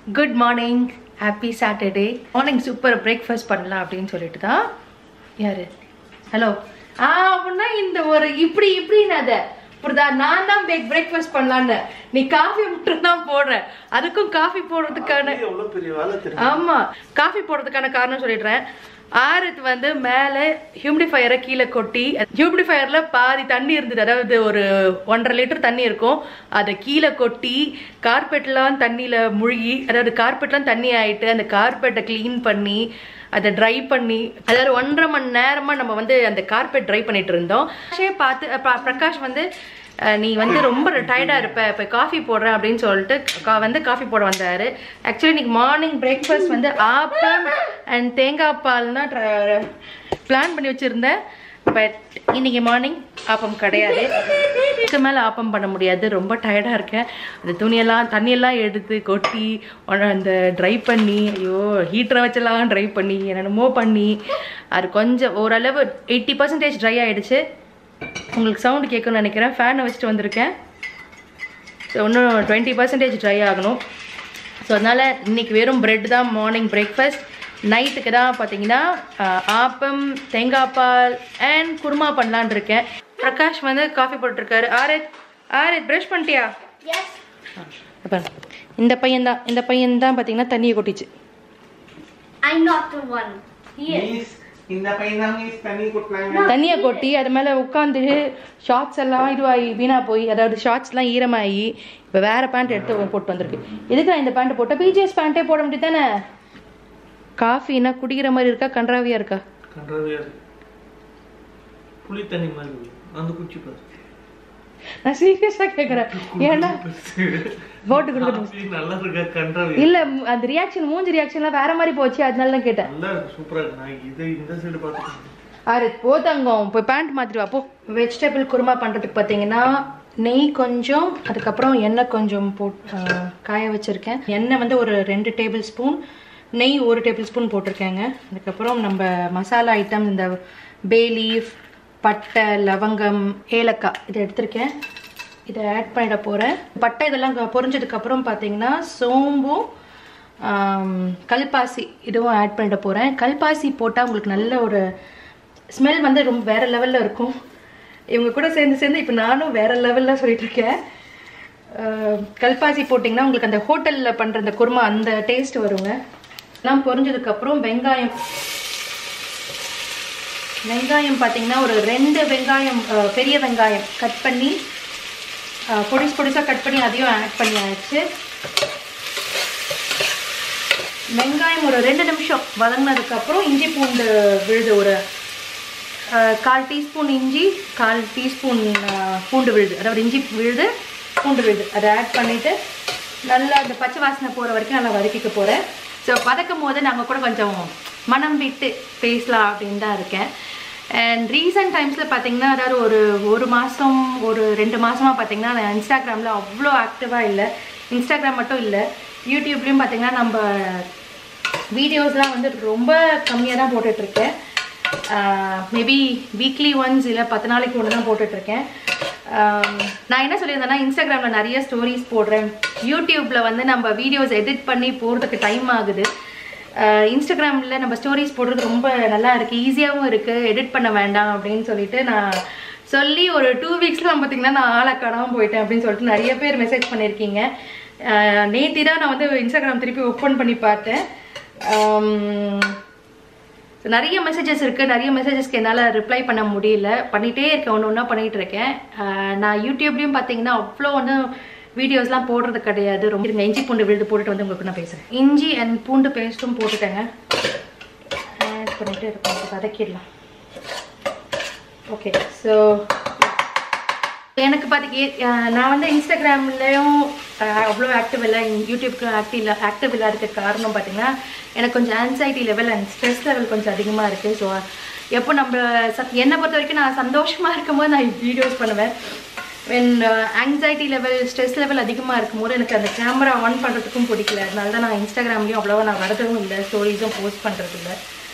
Good morning happy Saturday morning super breakfast பண்ணலாம் அப்படின்னு சொல்லிட்டு தான் யாரு ஹலோ ஆ அப்படின்னா இந்த ஒரு இப்படி இப்படின்னு அதை புரியுதா நான் தான் பிரேக் பிரேக்ஃபாஸ்ட் பண்ணலான்னு நீ காஃபி மட்டும் தான் போடுற அதுக்கும் காஃபி போடுறதுக்கான எவ்வளவு பெரிய வேலை தெரியும் ஆமா காஃபி போடுறதுக்கான காரணம் சொல்லிடுறேன் ஆரத் வந்து மேலே ஹியூமிடிஃபயரை கீழே கொட்டி ஹியூமிடிஃபயரில் பாதி தண்ணி இருந்தது அதாவது ஒரு ஒன்றரை லிட்டர் தண்ணி இருக்கும் அதை கீழே கொட்டி கார்பெட்லாம் தண்ணியில் முழுகி அதாவது கார்பெட்லாம் தண்ணி ஆயிட்டு அந்த கார்பெட்டை க்ளீன் பண்ணி அதை ட்ரை பண்ணி அதாவது ஒன்றரை மணி நேரமாக நம்ம வந்து அந்த கார்பெட் ட்ரை பண்ணிட்டு இருந்தோம் பிரகாஷே பார்த்து ப- பிரகாஷ் வந்து அஹ், நீ வந்து ரொம்ப டயர்டாக இருப்ப இப்போ காஃபி போடுறேன் அப்படின்னு சொல்லிட்டு கா- வந்து காஃபி போட வந்தார் ஆக்சுவலி இன்னைக்கு மார்னிங் பிரேக்ஃபாஸ்ட் வந்து ஆப்பம் அண்ட் தேங்காய் பால் தான் பிளான் பண்ணி வச்சுருந்தேன் பட் இன்னைக்கு மார்னிங் ஆப்பம் கிடையாது இதுக்கு மேலே ஆப்பம் பண்ண முடியாது ரொம்ப டயர்டாக இருக்கேன் அந்த துணியெல்லாம் தண்ணியெல்லாம் எடுத்து கொட்டி உடனே அந்த ட்ரை பண்ணி ஐயோ ஹீட்டரை வச்செல்லாம் ட்ரை பண்ணி என்னென்னமோ பண்ணி அது கொஞ்சம் ஓரளவு எயிட்டி பர்சன்டேஜ் ட்ரை ஆயிடுச்சு உங்களுக்கு சவுண்டு கேட்கணும்னு நினைக்கிறேன் ஃபேனை வச்சுட்டு வந்திருக்கேன் ஸோ இன்னும் டுவெண்ட்டி பர்சன்டேஜ் ட்ரை ஆகணும் ஸோ அதனால் இன்னைக்கு வெறும் பிரெட் தான் மார்னிங் பிரேக்ஃபாஸ்ட் நைட்டுக்கு தான் பார்த்தீங்கன்னா ஆஹ், ஆப்பம் தேங்காய் பால் அண்ட் குருமா பண்ணலான்னு இருக்கேன் பிரகாஷ் வந்து காஃபி போட்டிருக்காரு ஆரத் ஆரத் ப்ரஷ் பண்ணிட்டியா அப்ப இந்த பையன் தான் இந்த பையன் தான் பார்த்தீங்கன்னா தண்ணியை கொட்டிச்சு I'm not the one. Miss இந்த பையன் தான் மிஸ் தண்ணி கொட்டினாங்க தண்ணியை கொட்டி அது மேலே உட்காந்து ஷார்ட்ஸ் எல்லாம் இதுவாகி வீணாக போய் அதாவது ஷார்ட்ஸ்லாம் ஈரமாகி இப்போ வேற பேண்ட் எடுத்து போட்டு வந்திருக்கு எதுக்கு நான் இந்த பேண்ட் போட்டேன் பிஜிஎஸ் பேண்ட்டே போட முடியும் தானே காஃபின்னா குடிக்கிற மாதிரி இருக்கா கன்றாவியா இருக்கா கன்றாவியா இருக்கு புளி தண்ணி மாதிரி இருக்கு. அந்த குச்சி பாரு நான் சீரியஸாக கேட்குறேன் ஏன்னா போட்டு கொடுக்கணும் காஃபி நல்லா இருக்கா கன்றாவி இல்லை அந்த ரியாக்ஷன் மூஞ்சி ரியாக்ஷன்லாம் வேற மாதிரி போச்சு அதனால தான் கேட்டேன் நல்லா இருக்கு சூப்பரா இருக்கு நான் இது இந்த சைடு பார்த்துக்கேன் ஆறு போ தங்கம் போய் பேண்ட் மாத்திட்டு வா போ வெஜிடபிள் குருமா பண்ணுறதுக்கு பார்த்தீங்கன்னா நெய் கொஞ்சம் அதுக்கப்புறம் எண்ணெய் கொஞ்சம் போட் ஆ, காய வச்சுருக்கேன் எண்ணெய் வந்து ஒரு ரெண்டு டேபிள் ஸ்பூன் நெய் ஒரு டேபிள் ஸ்பூன் போட்டிருக்கேங்க அதுக்கப்புறம் நம்ம மசாலா ஐட்டம் இந்த பே லீஃப் பட்டை லவங்கம் ஏலக்காய் இதை எடுத்திருக்கேன் இதை ஆட் பண்ணிட போகிறேன் பட்டை இதெல்லாம் க- பொரிஞ்சதுக்கப்புறம் பார்த்தீங்கன்னா சோம்பும் ஆம், கல்பாசி இதுவும் ஆட் பண்ணிட போகிறேன் கல்பாசி போட்டால் உங்களுக்கு நல்ல ஒரு ஸ்மெல் வந்து ரொம்ப வேற லெவலில் இருக்கும் இவங்க கூட சேர்ந்து சேர்ந்து இப்போ நானும் வேற லெவலில் சொல்லிட்டு இருக்கேன் அஹ், கல்பாசி போட்டிங்கன்னா உங்களுக்கு அந்த ஹோட்டலில் பண்ணுற அந்த குருமா அந்த டேஸ்ட் வருங்க எல்லாம் பொரிஞ்சதுக்கப்புறம் வெங்காயம் வெங்காயம் பார்த்தீங்கன்னா ஒரு ரெண்டு வெங்காயம் அஹ், பெரிய வெங்காயம் கட் பண்ணி அஹ், பொடிசு பொடிசாக கட் பண்ணி அதையும் ஆட் பண்ணியாச்சு வெங்காயம் ஒரு ரெண்டு நிமிஷம் வதங்கினதுக்கப்புறம் இஞ்சி பூண்டு விழுது ஒரு அஹ், கால் டீஸ்பூன் இஞ்சி கால் டீஸ்பூன் அஹ், பூண்டு விழுது அதாவது இஞ்சி விழுது பூண்டு விழுது அதை ஆட் பண்ணிவிட்டு நல்லா அந்த பச்சை வாசனை போகிற வரைக்கும் நல்லா வதக்கிக்க போகிறேன் ஸோ வதக்கும் போது நாங்கள் கூட கொஞ்சம் மனம் விட்டு பேசலாம் அப்படின்னு தான் இருக்கேன் அண்ட் ரீசெண்ட் டைம்ஸில் பார்த்தீங்கன்னா அதாவது ஒரு ஒரு மாதம் ஒரு ரெண்டு மாதமாக பார்த்தீங்கன்னா நான் இன்ஸ்டாகிராமில் அவ்வளோ ஆக்டிவாக இல்லை இன்ஸ்டாகிராம் மட்டும் இல்லை யூடியூப்லேயும் பார்த்தீங்கன்னா நம்ம வீடியோஸ்லாம் வந்து ரொம்ப கம்மியாக தான் போட்டுட்ருக்கேன் மேபி வீக்லி ஒன்ஸ் இல்லை பத்து நாளைக்கு ஒன்று தான் போட்டுட்ருக்கேன் நான் என்ன சொல்லியிருந்தேன்னா இன்ஸ்டாகிராமில் நிறைய ஸ்டோரிஸ் போடுறேன் யூடியூப்பில் வந்து நம்ம வீடியோஸ் எடிட் பண்ணி போடுறதுக்கு டைம் ஆகுது இன்ஸ்டாகிராமில் நம்ம ஸ்டோரிஸ் போடுறது ரொம்ப நல்லா இருக்குது ஈஸியாகவும் இருக்குது எடிட் பண்ண வேண்டாம் அப்படின்னு சொல்லிட்டு நான் சொல்லி ஒரு டூ வீக்ஸ்லாம் பார்த்தீங்கன்னா நான் ஆளை காணாமல் போயிட்டேன் அப்படின்னு சொல்லிட்டு நிறைய பேர் மெசேஜ் பண்ணியிருக்கீங்க நேற்று தான் நான் வந்து இன்ஸ்டாகிராம் திருப்பி ஓப்பன் பண்ணி பார்த்தேன் ஆம், So, நிறைய மெசேஜஸ் இருக்குது நிறைய மெசேஜஸ்க்கு என்னால் ரிப்ளை பண்ண முடியல பண்ணிகிட்டே இருக்கேன் ஒன்று ஒன்றா பண்ணிகிட்டு இருக்கேன் ஆஹ் நான் யூடியூப்லேயும் பார்த்தீங்கன்னா அவ்வளோ ஒன்றும் வீடியோஸ்லாம் போடுறது கிடையாது ரொம்ப இருங்க இஞ்சி பூண்டு விழுது போட்டுட்டு வந்து உங்களுக்கு நான் பேசுகிறேன் இஞ்சி அண்ட் பூண்டு பேஸ்ட்டும் போட்டுட்டேங்க ஆட் பண்ணிட்டு இருக்கோம் வதக்கிடலாம் ஓகே ஸோ எனக்கு பார்த்திங்க நான் வந்து இன்ஸ்டாகிராம்லேயும் அவ்வளோ ஆக்டிவ் இல்லை யூடியூப்க்கும் ஆக்டிவ் இல்லை ஆக்டிவ் இல்லாததுக்கு காரணம் பார்த்தீங்கன்னா எனக்கு கொஞ்சம் anxiety level and stress level கொஞ்சம் அதிகமாக இருக்குது ஸோ எப்போ நம்ம ச- என்னை பொறுத்த வரைக்கும் நான் சந்தோஷமாக இருக்கும்போது நான் வீடியோஸ் பண்ணுவேன் when anxiety level stress level அதிகமாக இருக்கும்போது எனக்கு அந்த கேமரா ஆன் பண்ணுறதுக்கும் பிடிக்கல அதனால தான் நான் இன்ஸ்டாகிராம்லேயும் அவ்வளோவா நான் வரதும் இல்லை ஸ்டோரிஸும் போஸ்ட் பண்ணுறது இல்லை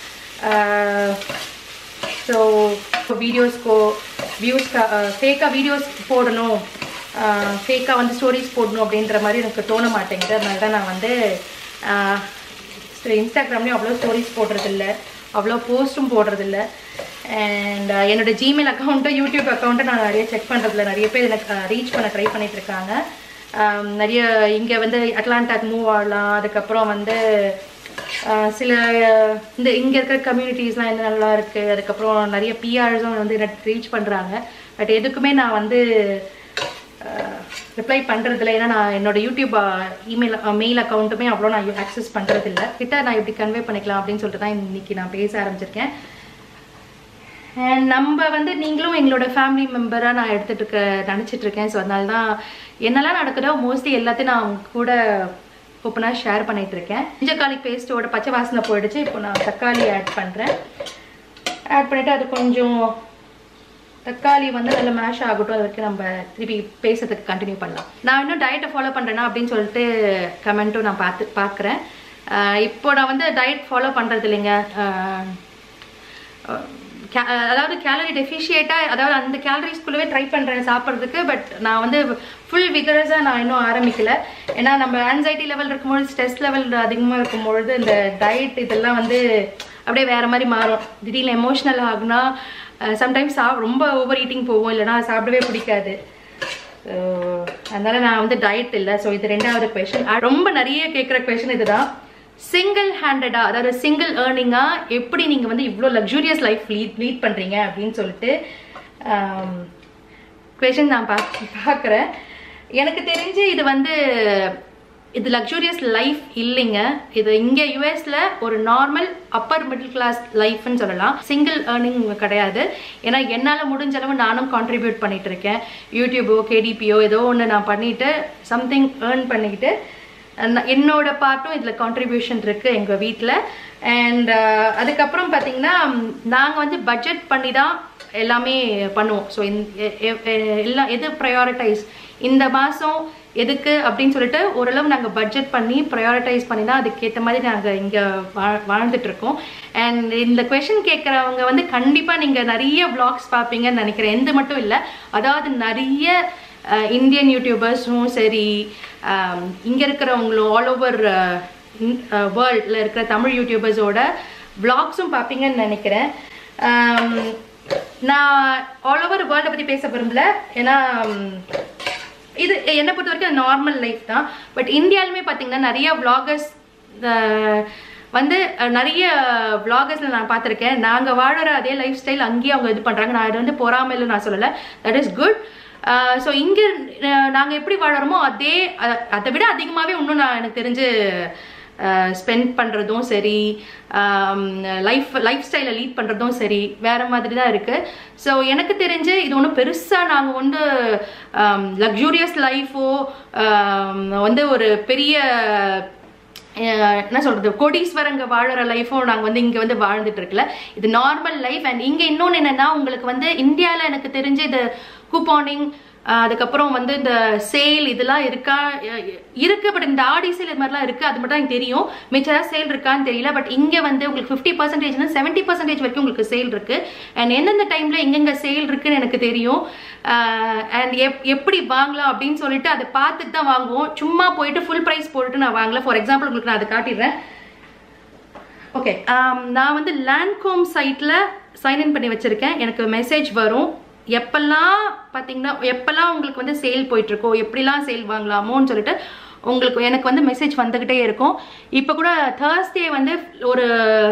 ஸோ வீடியோஸ்க்கோ வியூஸ்க்கா ஃபேக்காக வீடியோஸ் போடணும் ஃபேக்காக வந்து ஸ்டோரிஸ் போடணும் அப்படின்ற மாதிரி எனக்கு தோண மாட்டேங்குது அதனால தான் நான் வந்து ஸோ இன்ஸ்டாகிராம்லேயும் அவ்வளோ ஸ்டோரிஸ் போடுறதில்ல அவ்வளோ போஸ்ட்டும் போடுறதில்ல அண்ட் என்னோட ஜிமெயில் அக்கௌண்ட்டும் யூடியூப் அக்கௌண்ட்டும் நான் நிறைய செக் பண்ணுறதில்ல நிறைய பேர் எனக்கு ரீச் பண்ண ட்ரை பண்ணிட்டு இருக்காங்க ஆம், நிறைய இங்கே வந்து அட்லாண்டாக்கு மூவ் ஆகலாம் அதுக்கப்புறம் வந்து ஆஹ், சில இந்த இங்கே இருக்கிற கம்யூனிட்டிஸ்லாம் என்ன நல்லா இருக்குது அதுக்கப்புறம் நிறைய பிஆர்ஸும் வந்து எனக்கு ரீச் பண்ணுறாங்க பட் எதுக்குமே நான் வந்து ரிப்ளை பண்ணுறதில்ல ஏன்னா நான் என்னோட யூடியூப் இமெயில் மெயில் அக்கௌண்ட்டுமே அவ்வளோ நான் ஆக்சஸ் பண்ணுறதில்ல கிட்ட நான் எப்படி கன்வே பண்ணிக்கலாம் அப்படின்னு சொல்லிட்டு தான் இன்னைக்கு நான் பேச ஆரம்பிச்சிருக்கேன் And நம்ம வந்து நீங்களும் எங்களோட ஃபேமிலி மெம்பராக நான் எடுத்துட்டு இருக்க நினச்சிட்டு இருக்கேன் ஸோ அதனால தான் என்னெல்லாம் நடக்குதோ மோஸ்ட்லி எல்லாத்தையும் நான் அவங்க கூட ஓப்பனாக ஷேர் பண்ணிட்டு இருக்கேன் இஞ்சக்காளி பேஸ்ட்டோட பச்சை வாசனை போயிடுச்சு இப்போ நான் தக்காளி ஆட் பண்ணுறேன் ஆட் பண்ணிவிட்டு அது கொஞ்சம் தக்காளி வந்து நல்லா மேஷ் ஆகட்டும் அது வரைக்கும் நம்ம திருப்பி பேசுறதுக்கு கண்டினியூ பண்ணலாம் நான் இன்னும் டயட்டை ஃபாலோ பண்ணுறேன்னா அப்படின்னு சொல்லிட்டு கமெண்ட்டும் நான் பார்த்து பார்க்குறேன் இப்போ நான் வந்து டயட் ஃபாலோ பண்ணுறது இல்லைங்க ஆஹ் ca- அதாவது கேலரி டெஃபிஷியேட்டாக அதாவது அந்த கேலரிஸ்குள்ளவே ட்ரை பண்ணுறேன் சாப்பிட்றதுக்கு பட் நான் வந்து ஃபுல் விகரஸாக நான் இன்னும் ஆரம்பிக்கல ஏன்னா நம்ம ஆன்சைட்டி லெவல் இருக்கும்பொழுது ஸ்ட்ரெஸ் லெவல் அதிகமாக இருக்கும்பொழுது இந்த டயட் இதெல்லாம் வந்து அப்படியே வேற மாதிரி மாறும் திடீர்னு எமோஷ்னல் ஆகுனா சம்டைம்ஸ் சா ரொம்ப ஓவர் ஈட்டிங் போகும் இல்லைனா சாப்பிடவே பிடிக்காது ஸோ அதனால நான் வந்து டயட் இல்லை ஸோ இது ரெண்டாவது கொஷின் ரொம்ப நிறைய கேட்குற கொஷின் இதுதான் சிங்கிள் ஹேண்டடா அதாவது சிங்கிள் ஏர்னிங்கா எப்படி நீங்க வந்து இவ்வளோ லக்ஸூரியஸ் லைஃப் லீட் லீட் பண்றீங்க அப்படின்னு சொல்லிட்டு கொஷின் நான் பார்க்க பார்க்குறேன் எனக்கு தெரிஞ்சு இது வந்து இது லக்ஸூரியஸ் லைஃப் இல்லைங்க இது இங்க யூஎஸ்ல ஒரு நார்மல் அப்பர் மிடில் கிளாஸ் லைஃப்னு சொல்லலாம் சிங்கிள் ஏர்னிங் கிடையாது ஏன்னா என்னால் முடிஞ்ச அளவு நானும் கான்ட்ரிபியூட் பண்ணிட்டு இருக்கேன் யூடியூபோ கேடிபியோ ஏதோ ஒன்று நான் பண்ணிட்டு சம்திங் ஏர்ன் பண்ணிக்கிட்டு ந- என்னோட பார்ட்டும் இதில் கான்ட்ரிபியூஷன் இருக்குது எங்கள் வீட்டில் அண்ட் அதுக்கப்புறம் பார்த்தீங்கன்னா நாங்கள் வந்து பட்ஜெட் பண்ணி தான் எல்லாமே பண்ணுவோம் ஸோ எல்லாம் எது ப்ரையாரிட்டைஸ் இந்த மாதம் எதுக்கு அப்படின்னு சொல்லிட்டு ஓரளவு நாங்கள் பட்ஜெட் பண்ணி ப்ரையாரிட்டைஸ் பண்ணி தான் அதுக்கேற்ற மாதிரி நாங்கள் இங்கே வா வாழ்ந்துட்டு இருக்கோம் அண்ட் இந்த கொஷின் கேட்குறவங்க வந்து கண்டிப்பாக நீங்கள் நிறைய vlogs பார்ப்பீங்கன்னு நினைக்கிறேன் எந்த மட்டும் இல்லை அதாவது நிறைய இந்தியன் யூடியூபர்ஸும் சரி இங்கே இருக்கிறவங்களும் ஆல் ஓவர் வேர்ல்டில் இருக்கிற தமிழ் யூடியூபர்ஸோட vlogsம் பார்ப்பீங்கன்னு நினைக்கிறேன் ஆம், நான் ஆல் ஓவர் வேர்ல்டை பற்றி பேச விரும்பல ஏன்னா ம், இது என்னை பொறுத்த வரைக்கும் நார்மல் லைஃப் தான் பட் இந்தியாலுமே பார்த்தீங்கன்னா நிறைய vloggers அஹ், வந்து அஹ், நிறைய vloggers-ல நான் பார்த்துருக்கேன் நாங்கள் வாழற அதே லைஃப் ஸ்டைல் அங்கேயே அவங்க இது பண்ணுறாங்க நான் இது வந்து பொறாமையில் நான் சொல்லலை தட் இஸ் குட் ஸோ இங்கே நாங்கள் எப்படி வாழறோமோ அதே அ- அதை விட அதிகமாகவே இன்னும் நான் எனக்கு தெரிஞ்சு ஸ்பெண்ட் பண்ணுறதும் சரி லைஃப் லைஃப் ஸ்டைலை லீட் பண்ணுறதும் சரி வேற மாதிரி தான் இருக்குது ஸோ எனக்கு தெரிஞ்சு இது ஒன்றும் பெருசாக நாங்கள் வந்து லக்ஸூரியஸ் லைஃபோ வந்து ஒரு பெரிய அஹ் என்ன சொல்றது கோடீஸ்வரங்க வாழற லைஃப்பும் நாங்கள் வந்து இங்கே வந்து வாழ்ந்துட்டு இருக்கல இது நார்மல் லைஃப் அண்ட் இங்கே இன்னொன்று என்னன்னா உங்களுக்கு வந்து இந்தியாவில் எனக்கு தெரிஞ்சு இது கூப்பானிங் அதுக்கப்புறம் வந்து இந்த சேல் இதெல்லாம் இருக்கா அஹ் இருக்கு பட் இந்த ஆடி சேல் இது மாதிரிலாம் இருக்கு அது மட்டும் எனக்கு தெரியும் மிச்சம் சேல் இருக்கான்னு தெரியல பட் இங்கே வந்து உங்களுக்கு ஃபிஃப்டி பர்சன்டேஜ்னா செவன்ட்டி பர்சன்டேஜ் வரைக்கும் உங்களுக்கு சேல் இருக்கு அண்ட் எந்தெந்த டைம்ல எங்கெங்க சேல் இருக்குன்னு எனக்கு தெரியும் அண்ட் எப் எப்படி வாங்கலாம் அப்படின்னு சொல்லிட்டு அதை பார்த்துட்டு தான் வாங்குவோம் சும்மா போயிட்டு ஃபுல் ப்ரைஸ் போட்டுட்டு நான் வாங்கல ஃபார் எக்ஸாம்பிள் உங்களுக்கு நான் அதை காட்டிடுறேன் ஓகே நான் வந்து லேண்ட்கோம் சைட்டில் சைன்இன் பண்ணி வச்சுருக்கேன் எனக்கு மெசேஜ் வரும் எப்பெல்லாம் பார்த்தீங்கன்னா எப்பெல்லாம் உங்களுக்கு வந்து சேல் போயிட்டுருக்கோ எப்படிலாம் சேல் வாங்கலாமோன்னு சொல்லிட்டு உங்களுக்கு எனக்கு வந்து மெசேஜ் வந்துக்கிட்டே இருக்கும் இப்போ கூட தேர்ஸ்டே வந்து ஒரு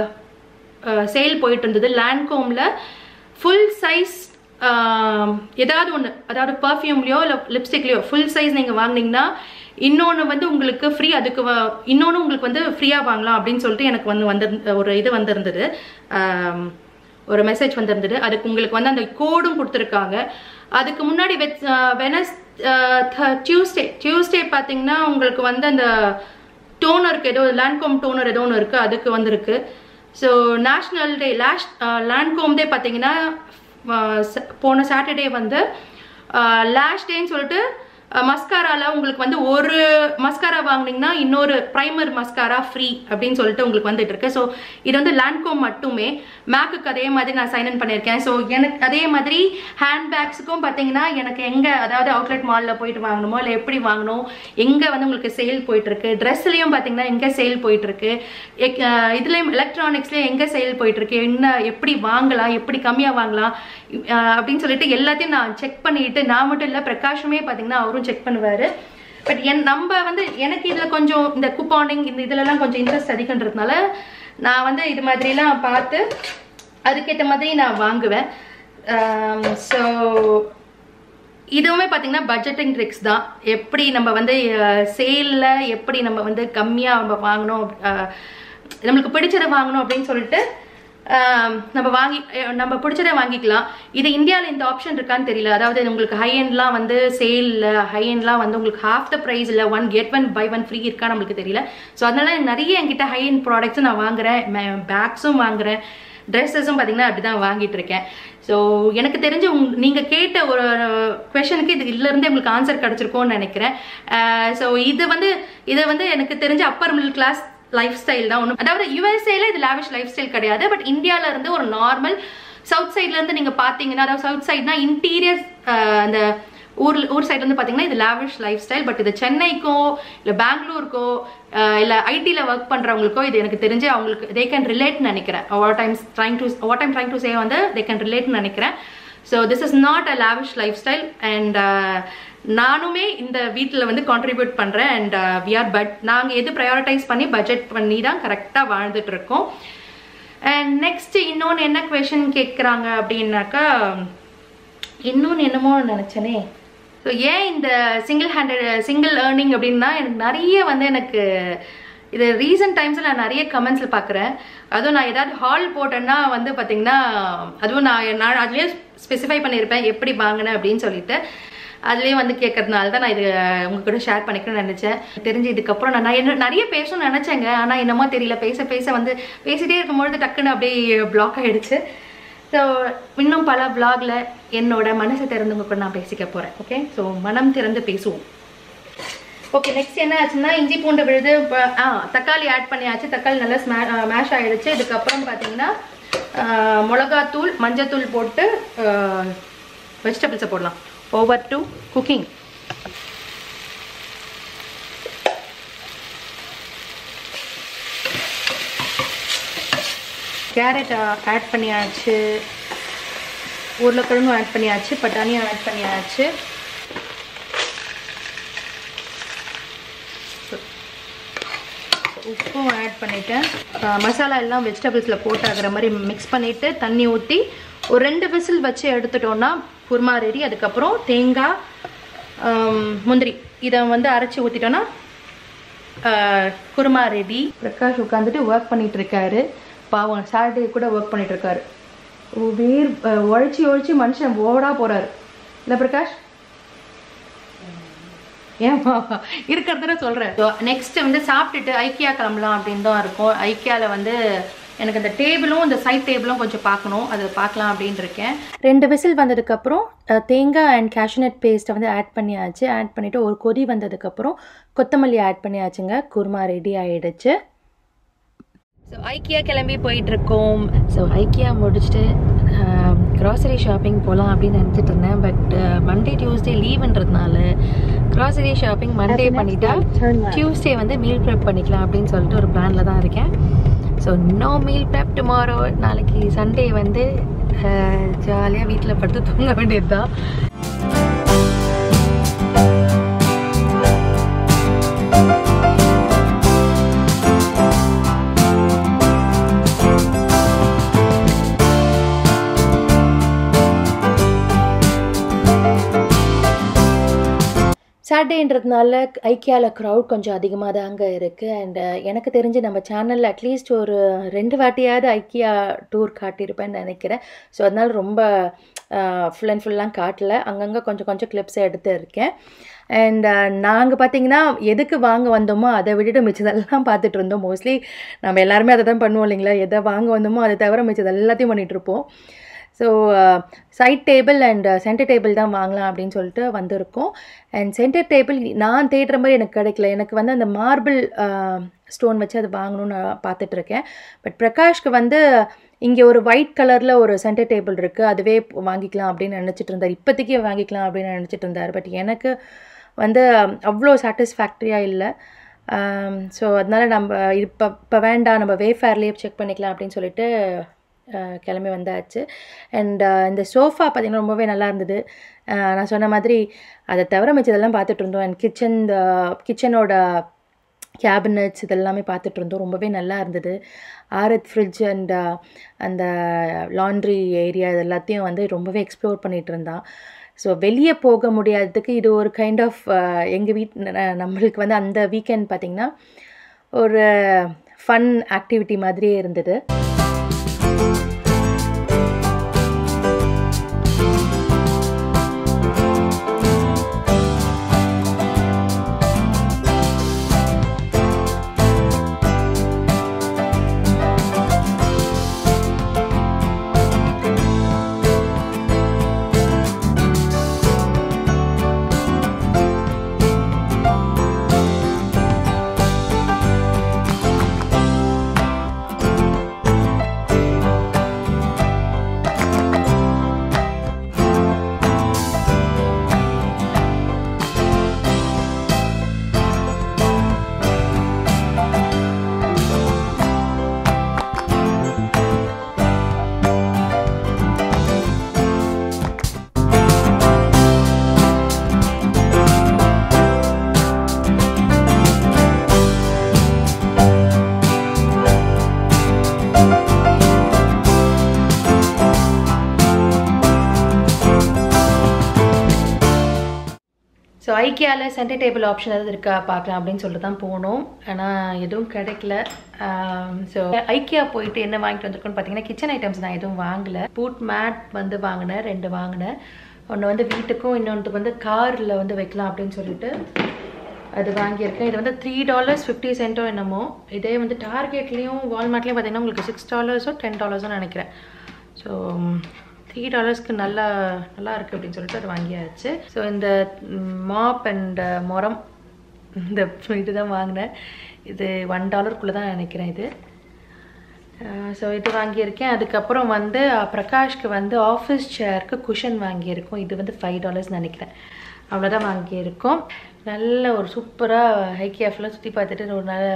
சேல் போயிட்டு இருந்தது லேண்ட்கோமில் ஃபுல் சைஸ் ஏதாவது ஒன்று அதாவது பர்ஃப்யூம்லையோ இல்லை லிப்ஸ்டிக்லையோ ஃபுல் சைஸ் நீங்கள் வாங்குனீங்கன்னா இன்னொன்று வந்து உங்களுக்கு ஃப்ரீ அதுக்கு இன்னொன்று உங்களுக்கு வந்து ஃப்ரீயாக வாங்கலாம் அப்படின்னு சொல்லிட்டு எனக்கு வந்து வந்து ஒரு இது வந்திருந்தது ஆம், ஒரு மெசேஜ் வந்திருந்தது அதுக்கு உங்களுக்கு வந்து அந்த கோடும் கொடுத்துருக்காங்க அதுக்கு முன்னாடி வெத் வெனஸ் டியூஸ்டே டியூஸ்டே பார்த்தீங்கன்னா உங்களுக்கு வந்து அந்த டோனருக்கு ஏதோ லேண்ட்கோம் டோனர் ஏதோ ஒன்று இருக்குது அதுக்கு வந்திருக்கு ஸோ நேஷ்னல் டே லேஷ் லேண்ட்கோம் டே பார்த்தீங்கன்னா அஹ், ச- போன சாட்டர்டே வந்து லேஷ் டேன்னு சொல்லிட்டு மஸ்காரால உங்களுக்கு வந்து ஒரு மஸ்காரா வாங்குனீங்கன்னா இன்னொரு ப்ரைமர் மஸ்காரா ஃப்ரீ அப்படின்னு சொல்லிட்டு உங்களுக்கு வந்துட்டு இருக்கு ஸோ இது வந்து லேண்ட்கோம் மட்டுமே மேக்குக்கு அதே மாதிரி நான் சைன் இன் பண்ணியிருக்கேன் ஸோ எனக்கு அதே மாதிரி ஹேண்ட்பேக்ஸுக்கும் பார்த்தீங்கன்னா எனக்கு எங்கே அதாவது அவுட்லெட் மாலில் போயிட்டு வாங்கணுமோ இல்லை எப்படி வாங்கணும் எங்கே வந்து உங்களுக்கு சேல் போயிட்டு இருக்கு ட்ரெஸ்லையும் பார்த்தீங்கன்னா எங்கே சேல் போயிட்டு இருக்கு எக்- அஹ் இதுலயும் எலக்ட்ரானிக்ஸ்லயும் எங்கே சேல் போயிட்டு இருக்கு என்ன எப்படி வாங்கலாம் எப்படி கம்மியாக வாங்கலாம் அஹ் அப்படின்னு சொல்லிட்டு எல்லாத்தையும் நான் செக் பண்ணிட்டு நான் மட்டும் இல்லை பிரகாஷுமே பார்த்தீங்கன்னா அவரும் செக் பண்ணுவாரு பட் என் நம்ம வந்து எனக்கு இதில் கொஞ்சம் இந்த குப்பானிங் இந்த இதுலலாம் கொஞ்சம் இன்ட்ரெஸ்ட் அதிகன்றதுனால நான் வந்து இது மாதிரிலாம் பார்த்து அதுக்கேற்ற மாதிரி நான் வாங்குவேன் ஸோ இதுவுமே பார்த்தீங்கன்னா பட்ஜெட்டிங் ட்ரிக்ஸ் தான் எப்படி நம்ம வந்து சேலில் எப்படி நம்ம வந்து கம்மியாக நம்ம வாங்கணும் அஹ், நம்மளுக்கு பிடிச்சதை வாங்கணும் அப்படின்னு சொல்லிட்டு ஆம், நம்ம வாங்கி அஹ், நம்ம பிடிச்சதை வாங்கிக்கலாம் இது இந்தியாவில் இந்த ஆப்ஷன் இருக்கான்னு தெரியல அதாவது உங்களுக்கு ஹை எண்ட்லாம் வந்து சேலில் ஹை எண்ட்லாம் வந்து உங்களுக்கு ஹாஃப் த ப்ரைஸ் இல்லை one get one buy one free இருக்கா நம்மளுக்கு தெரியல ஸோ அதனால நிறைய என்கிட்ட ஹை எண்ட் ப்ராடக்ட்ஸும் நான் வாங்குறேன் பேக்ஸும் வாங்குறேன் ட்ரெஸ்ஸஸும் பார்த்தீங்கன்னா அப்படி தான் வாங்கிட்டு இருக்கேன் ஸோ எனக்கு தெரிஞ்சு உங் நீங்கள் கேட்ட ஒரு கொஷனுக்கு இது இதுலேருந்தே உங்களுக்கு ஆன்சர் கிடச்சிருக்கோன்னு நினைக்கிறேன் ஸோ இது வந்து இது வந்து எனக்கு தெரிஞ்ச upper middle class life style தான் ஒன்றும் அதாவது யூஎஸ்ஏல இது லாவிஷ் லைஃப் ஸ்டைல் கிடையாது பட் இந்தியால இருந்து ஒரு நார்மல் சவுத் சைட்ல இருந்து நீங்க பாத்தீங்கன்னா அதாவது சவுத் சைட்னா இன்டீரியர் அந்த ஊர் ஊர் சைட்ல இருந்து பாத்தீங்கன்னா இது லாவிஷ் லைஃப் ஸ்டைல் பட் இது சென்னைக்கோ இல்ல பெங்களூருக்கோ அஹ், இல்ல ஐடில ஒர்க் பண்றவங்களுக்கோ இது எனக்கு தெரிஞ்சு அவங்களுக்கு தே கேன் ரிலேட் நினைக்கிறேன் what times trying to what time trying to say வந்து தே கேன் ரிலேட் நினைக்கிறேன் so this is not a lavish life style and நானுமே இந்த வீட்டில் வந்து கான்ட்ரிபியூட் பண்ணுறேன் அண்ட் வி ஆர் பட் நாங்கள் எது ப்ரையாரிட்டைஸ் பண்ணி பட்ஜெட் பண்ணி தான் கரெக்டாக வாழ்ந்துட்டு இருக்கோம் அண்ட் நெக்ஸ்ட் இன்னொன்று என்ன கொஷின் கேட்குறாங்க அப்படின்னாக்கா இன்னொன்று என்னமோ நினச்சேனே ஸோ ஏன் இந்த சிங்கிள் ஹேண்டட் சிங்கிள் ஏர்னிங் அப்படின்னா எனக்கு நிறைய வந்து எனக்கு இது ரீசன்ட் டைம்ஸில் நான் நிறைய கமெண்ட்ஸில் பார்க்குறேன் அதுவும் நான் ஏதாவது ஹால் போட்டேன்னா வந்து பார்த்தீங்கன்னா அதுவும் நான் நான் அதுலேயே ஸ்பெசிஃபை பண்ணியிருப்பேன் எப்படி வாங்கினேன் அப்படின்னு சொல்லிட்டு அதுலேயே வந்து கேட்கறதுனால தான் நான் இது உங்க கூட ஷேர் பண்ணிக்கணும்னு நினச்சேன் தெரிஞ்சு இதுக்கப்புறம் நான் என்ன நிறைய பேசணும்னு நினச்சேங்க ஆனால் என்னமோ தெரியல பேச பேச வந்து பேசிட்டே இருக்கும்பொழுது டக்குன்னு அப்படியே பிளாக் ஆகிடுச்சு ஸோ இன்னும் பல vlogல என்னோட மனசை திறந்தவங்க கூட நான் பேசிக்க போகிறேன் ஓகே ஸோ மனம் திறந்து பேசுவோம் ஓகே நெக்ஸ்ட் என்ன ஆச்சுன்னா இஞ்சி பூண்டு விழுது இப்ப- ஆ தக்காளி ஆட் பண்ணியாச்சு தக்காளி நல்லா ஸ்மே மேஷ் ஆயிடுச்சு இதுக்கப்புறம் பார்த்தீங்கன்னா ஆ, மிளகாத்தூள் மஞ்சத்தூள் போட்டு வெஜிடபிள்ஸை போடலாம் over to cooking carrot add பண்ணியாச்சு உருளைக்கிழங்கும் ஆட் பண்ணியாச்சு பட்டாணியும் ஆட் பண்ணியாச்சு உப்பும் ஆட் பண்ணிட்டேன் அஹ் மசாலா எல்லாம் வெஜிடபிள்ஸில் போட்டு ஆகிற மாதிரி மிக்ஸ் பண்ணிவிட்டு தண்ணி ஊற்றி ஒரு ரெண்டு விசில் வச்சு எடுத்துட்டோம்னா குருமா ரெடி அதுக்கப்புறம் தேங்காய் ஆம், முந்திரி இதை வந்து அரைச்சி ஊற்றிட்டோன்னா குருமா ரெடி பிரகாஷ் உட்காந்துட்டு ஒர்க் பண்ணிட்டு இருக்காரு பாவம் சாட்டர்டே கூட ஒர்க் பண்ணிட்டு இருக்காரு வேர் அஹ், உழைச்சி உழைச்சி மனுஷன் ஓடா போறாரு இல்லை பிரகாஷ் ஏன்பா இருக்கிறதுல சொல்கிறேன் நெக்ஸ்ட் வந்து சாப்பிட்டுட்டு ஐக்கியா கிளம்பலாம் அப்படின்னு தான் இருக்கும் ஐக்கியாவில் வந்து எனக்கு அந்த டேபிளும் இந்த சைட் டேபிளும் கொஞ்சம் பார்க்கணும் அதை பார்க்கலாம் அப்படின்னு இருக்கேன் ரெண்டு விசில் வந்ததுக்கப்புறம் அஹ், தேங்காய் அண்ட் கேஷ்நட் பேஸ்ட்டை வந்து ஆட் பண்ணியாச்சு ஆட் பண்ணிவிட்டு ஒரு கொதி வந்ததுக்கப்புறம் கொத்தமல்லி ஆட் பண்ணியாச்சுங்க குருமா ரெடி ஆயிடுச்சு ஸோ ஐக்கியா கிளம்பி போயிட்டு இருக்கோம் ஸோ ஐக்கியா முடிச்சுட்டு க்ராசரி ஷாப்பிங் போகலாம் அப்படின்னு நினச்சிட்டு இருந்தேன் பட் மண்டே டியூஸ்டே லீவுன்றதுனால க்ராசரி ஷாப்பிங் மண்டே பண்ணிட்டா டியூஸ்டே வந்து மீல் ப்ரெப் பண்ணிக்கலாம் அப்படின்னு சொல்லிட்டு ஒரு பிளானில் தான் இருக்கேன் so no meal prep tomorrow நாளைக்கு சண்டே வந்து ஜாலியாக வீட்டில் படுத்து தூங்க வேண்டியது தான் சாட்டர்டேன்றதுனால ஐக்கியாவில் க்ரௌட் கொஞ்சம் அதிகமாக தாங்க இருக்குது அண்ட் எனக்கு தெரிஞ்சு நம்ம சேனலில் அட்லீஸ்ட் ஒரு ரெண்டு வாட்டியாவது ஐக்கியா டூர் காட்டியிருப்பேன்னு நினைக்கிறேன் ஸோ அதனால ரொம்ப ஃபுல் அண்ட் ஃபுல்லாக காட்டல அங்கங்கே கொஞ்சம் கொஞ்சம் கிளிப்ஸ் எடுத்து இருக்கேன் அண்ட் நாங்கள் பார்த்தீங்கன்னா எதுக்கு வாங்க வந்தோமோ அதை விட்டுட்டு மிச்சதெல்லாம் பார்த்துட்டு இருந்தோம் மோஸ்ட்லி நம்ம எல்லாருமே அதை தான் பண்ணுவோம் இல்லைங்களா எதை வாங்க வந்தோமோ அதை தவிர மிச்சது எல்லாத்தையும் பண்ணிகிட்டு இருப்போம் so side table and centre table தான் வாங்கலாம் அப்படின்னு சொல்லிட்டு வந்திருக்கோம் அண்ட் சென்டர் டேபிள் நான் தேடுற மாதிரி எனக்கு கிடைக்கல எனக்கு வந்து அந்த மார்பிள் ஸ்டோன் வச்சு அது வாங்கணும்னு நான் பார்த்துட்ருக்கேன் பட் பிரகாஷ்க்கு வந்து இங்கே ஒரு ஒயிட் கலரில் ஒரு சென்டர் டேபிள் இருக்குது அதுவே வாங்கிக்கலாம் அப்படின்னு நினச்சிட்டு இருந்தார் இப்போதைக்கு வாங்கிக்கலாம் அப்படின்னு நினச்சிட்டு இருந்தார் பட் எனக்கு வந்து அவ்வளோ சாட்டிஸ்ஃபேக்டரியாக இல்லை ஸோ அதனால் நம்ம இப்போ இப்போ வேண்டாம் நம்ம வேஃபேர்லேயே செக் பண்ணிக்கலாம் அப்படின்னு சொல்லிட்டு அஹ், கிளம்பி வந்தாச்சு அண்ட் இந்த சோஃபா பார்த்திங்கன்னா ரொம்பவே நல்லா இருந்தது அஹ், நான் சொன்ன மாதிரி அதை தவிர மிச்சதெல்லாம் பார்த்துட்டு இருந்தோம் அண்ட் கிச்சன் கிச்சனோட கேபினட்ஸ் இதெல்லாமே பார்த்துட்டு இருந்தோம் ரொம்பவே நல்லா இருந்தது ஆரத் ஃப்ரிட்ஜ் அண்ட் அந்த லாண்ட்ரி ஏரியா இது எல்லாத்தையும் வந்து ரொம்பவே எக்ஸ்ப்ளோர் பண்ணிகிட்டு இருந்தான் ஸோ வெளியே போக முடியாததுக்கு இது ஒரு கைண்ட் ஆஃப் எங்கள் வீட் ந- நம்மளுக்கு வந்து அந்த வீக்கெண்ட் பார்த்திங்கன்னா ஒரு ஃபன் ஆக்டிவிட்டி மாதிரியே இருந்தது ஸோ ஐக்கியாவில் சென்டர் டேபிள் ஆப்ஷன் எதாவது இருக்கா பார்க்கலாம் அப்படின்னு சொல்லிட்டு தான் போனோம் ஆனால் எதுவும் கிடைக்கல ஸோ ஐக்கியா போயிட்டு என்ன வாங்கிட்டு வந்திருக்கோன்னு பார்த்தீங்கன்னா கிச்சன் ஐட்டம்ஸ் நான் எதுவும் வாங்கலை பூட் மேட் வந்து வாங்கினேன் ரெண்டு வாங்கினேன் ஒன்று வந்து வீட்டுக்கும் இன்னொன்று வந்து காரில் வந்து வைக்கலாம் அப்படின்னு சொல்லிட்டு அது வாங்கியிருக்கேன் இது வந்து த்ரீ டாலர்ஸ் ஃபிஃப்டி சென்ட்டோ என்னமோ இதே வந்து டார்கெட்லேயும் வால்மார்ட்லேயும் பார்த்தீங்கன்னா உங்களுக்கு சிக்ஸ் டாலர்ஸோ டென் டாலர்ஸோ நினைக்கிறேன் ஸோ த்ரீ டாலர்ஸ்க்கு நல்லா நல்லா இருக்குது அப்படின்னு சொல்லிட்டு அது வாங்கியாச்சு ஸோ இந்த மாப் அண்ட் மொரம் இந்த இதுதான் வாங்கினேன் இது ஒன் டாலருக்குள்ளே தான் நினைக்கிறேன் இது ஸோ இது வாங்கியிருக்கேன் அதுக்கப்புறம் வந்து அஹ், பிரகாஷ்க்கு வந்து ஆஃபீஸ் சேருக்கு குஷன் வாங்கியிருக்கோம் இது வந்து ஃபைவ் டாலர்ஸ் நினைக்கிறேன் அவ்வளோதான் வாங்கியிருக்கோம் நல்ல ஒரு சூப்பராக ஹைக்கியாஃபெல்லாம் சுற்றி பார்த்துட்டு ஒரு நல்ல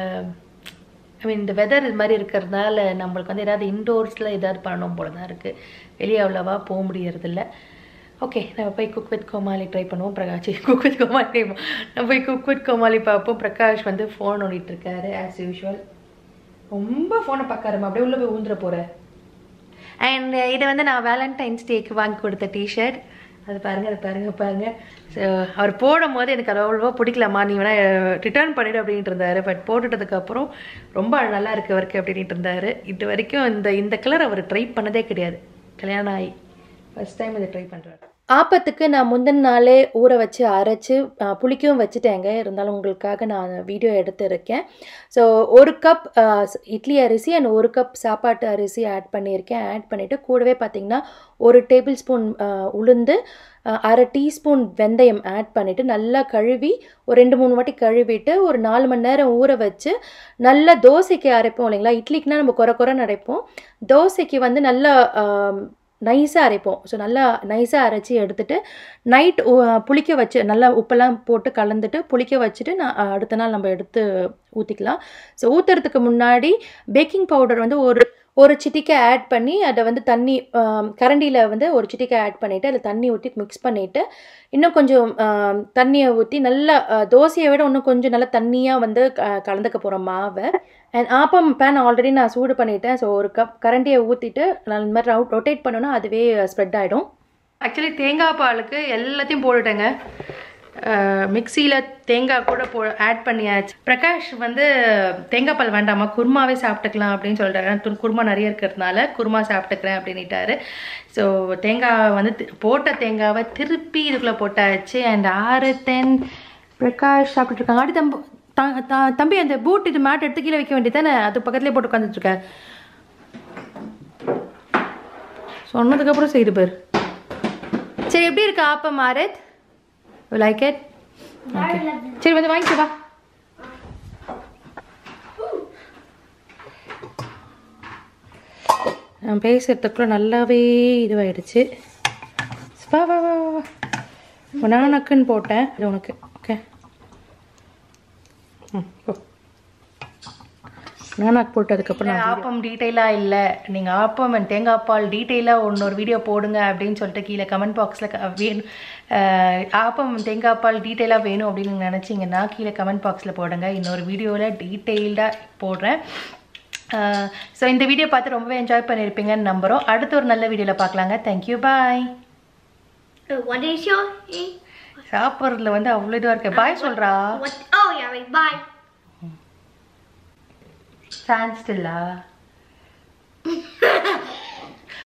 ஐ மீன் இந்த வெதர் இது மாதிரி இருக்கிறதுனால நம்மளுக்கு வந்து ஏதாவது இன்டோர்ஸில் ஏதாவது பண்ணணும் போல தான் இருக்குது வெளியே அவ்வளோவா போக முடியறதில்ல ஓகே நம்ம போய் குக் வித் கோமாளி ட்ரை பண்ணுவோம் பிரகாஷ் குக் வித் கோமாளி நம்ம போய் குக் வித் கோமாளி பார்ப்போம் பிரகாஷ் வந்து ஃபோன் ஓடிட்டு இருக்காரு ஆஸ் யூஷுவல் ரொம்ப ஃபோனை பார்க்காருமா அப்படியே உள்ளே போய் ஊந்துட போகிற அண்ட் இதை வந்து நான் வேலண்டைன்ஸ் டேக்கு வாங்கி கொடுத்த டிஷர்ட் அது பாருங்க அது பாருங்க பாருங்க ஸோ அவர் போடும் போது எனக்கு அது அவ்வளோவா பிடிக்கலம்மா நீ வேணா ரிட்டர்ன் பண்ணிடு அப்படின்ட்டு இருந்தாரு பட் போட்டுட்டதுக்கப்புறம் ரொம்ப நல்லா இருக்கு அவருக்கு அப்படின்ட்டு இருந்தாரு இது வரைக்கும் இந்த இந்த கலர் அவர் ட்ரை பண்ணதே கிடையாது கல்யாணம் ஆகி ஃபர்ஸ்ட் டைம் இதை ட்ரை பண்ணுறாரு ஆப்பத்துக்கு நான் முந்தின நாளே ஊற வச்சு அரைச்சி அஹ், புளிக்கவும் வச்சுட்டேங்க இருந்தாலும் உங்களுக்காக நான் வீடியோ எடுத்திருக்கேன் ஸோ ஒரு கப் இட்லி அரிசி அண்ட் ஒரு கப் சாப்பாட்டு அரிசி ஆட் பண்ணியிருக்கேன் ஆட் பண்ணிவிட்டு கூடவே பார்த்தீங்கன்னா ஒரு டேபிள் ஸ்பூன் உளுந்து அஹ், அரை டீஸ்பூன் வெந்தயம் ஆட் பண்ணிவிட்டு நல்லா கழுவி ஒரு ரெண்டு மூணு வாட்டி கழுவிட்டு ஒரு நாலு மணி நேரம் ஊற வச்சு நல்லா தோசைக்கு அரைப்போம் இல்லைங்களா இட்லிக்குனா நம்ம குறை குறைன்னு அரைப்போம் தோசைக்கு வந்து நல்லா நைஸாக அரைப்போம் ஸோ நல்லா நைஸாக அரைச்சி எடுத்துட்டு நைட் புளிக்க வச்சு நல்லா உப்பெல்லாம் போட்டு கலந்துட்டு புளிக்க வச்சுட்டு நான் அஹ், அடுத்த நாள் நம்ம எடுத்து ஊற்றிக்கலாம் ஸோ ஊற்றுறதுக்கு முன்னாடி பேக்கிங் பவுடர் வந்து ஒரு ஒரு சிட்டிக்கை ஆட் பண்ணி அதை வந்து தண்ணி கரண்டியில் வந்து ஒரு சிட்டிக்கை ஆட் பண்ணிவிட்டு அதில் தண்ணி ஊற்றி மிக்ஸ் பண்ணிவிட்டு இன்னும் கொஞ்சம் ஆம், தண்ணியை ஊற்றி நல்லா அஹ், தோசையை விட இன்னும் கொஞ்சம் நல்லா தண்ணியாக வந்து க- கலந்துக்க போகிறோம் மாவை அண்ட் ஆப்பம் பேன் ஆல்ரெடி நான் சூடு பண்ணிட்டேன் ஸோ ஒரு கப் கரண்டியை ஊற்றிட்டு நான் இந்த மாதிரி ரவுட் ரொட்டேட் பண்ணோன்னா அதுவே ஸ்ப்ரெட் ஆகிடும் ஆக்சுவலி தேங்காய் பாலுக்கு எல்லாத்தையும் போட்டுட்டேங்க மிக்சியில் தேங்காய் கூட போ ஆட் பண்ணியாச்சு பிரகாஷ் வந்து தேங்காய் பால் வேண்டாமா குருமாவே சாப்பிட்டுக்கலாம் அப்படின்னு சொல்லிட்டாரு ஏன்னா து- குருமா நிறைய இருக்கிறதுனால குருமா சாப்பிட்டுக்கிறேன் அப்படின்னுட்டாரு ஸோ தேங்காய் வந்து தி- போட்ட தேங்காவை திருப்பி இதுக்குள்ளே போட்டாச்சு அண்ட் ஆறு தென் பிரகாஷ் சாப்பிட்டுட்டு இருக்காங்க அடி தம்பு த- த- தம்பி அந்த பூட் இது மேட் எடுத்து கீழே வைக்க வேண்டியது தானே அது பக்கத்துலேயே போட்டு உட்காந்துட்டு இருக்கேன் ஸோ சொன்னதுக்கப்புறம் செய்து பாரு சரி எப்படி இருக்கு ஆப்பம் மாரத் லைக் இட் சரி வந்து வாங்கிக்க வா நான் பேசுறதுக்குள்ள நல்லாவே இதுவாயிடுச்சு வா வா வா வா, வா நான் நக்குன்னு போட்டேன் இது உனக்கு ஓகே ம் போ நானாக் போட்டதுக்கப்புறம் ஆப்பம் டீட்டெயிலாக இல்லை நீங்கள் ஆப்பம் and தேங்காய் பால் டீட்டெயிலாக இன்னொரு வீடியோ போடுங்க அப்படின்னு சொல்லிட்டு கீழே கமெண்ட் பாக்ஸில் வேணும் அஹ், ஆப்பம் தேங்காய் பால் டீட்டெயிலாக வேணும் அப்படின்னு நினச்சிங்கன்னா கீழே கமெண்ட் பாக்ஸில் போடுங்க இன்னொரு வீடியோவில் டீட்டெயில்டாக போடுறேன் ஸோ இந்த வீடியோ பார்த்து ரொம்பவே என்ஜாய் பண்ணியிருப்பீங்கன்னு நம்புகிறோம் அடுத்த ஒரு நல்ல வீடியோவில் பார்க்கலாங்க thank you bye Uh, what is your? eh? சாப்பிட்றதுல வந்து அவ்வளோ இதுவாக இருக்கு பாய் சொல்கிறா What? Oh yeah, right. Bye. Fan ஸ்டில்லா